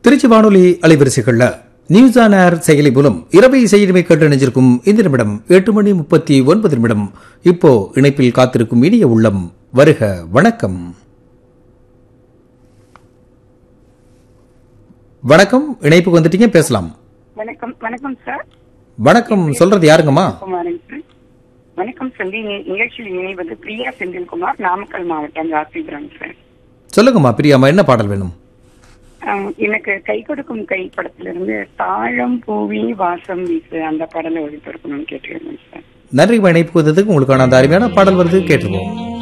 திருச்சி வானொலி அலைவரிசைகள்ல news on air செயலி மூலம் இரவை செய்திமை கேட்டு நினைஞ்சிருக்கும் இந்த நிமிடம் எட்டு மணி முப்பத்தி ஒன்பது நிமிடம் இப்போ இணைப்பில் காத்திருக்கும் இனிய உள்ளம் வருக வணக்கம் வணக்கம் இணைப்புக்கு வந்துட்டீங்க பேசலாம் வணக்கம் வணக்கம் சார் வணக்கம் சொல்றது யாருங்கம்மா குமாரன் சார் வணக்கம் சொல்லி நிகழ்ச்சியில் இணைவது பிரியா செந்தில்குமார் நாமக்கல் மாவட்டம் ராசிபுரம் சார் சொல்லுங்கம்மா பிரியாமா என்ன பாடல் வேணும் ஆஹ் எனக்கு கை கொடுக்கும் கை படத்திலிருந்து தாழம் பூவி வாசம் வீசு அந்த பாடலை ஒளிபரப்பணும்னு கேட்டுக்கிறேன் சார் நன்றி இணைப்புக்கு வந்ததுக்கு உங்களுக்கான அந்த அருமையான பாடல் வருது கேட்டுருவோம்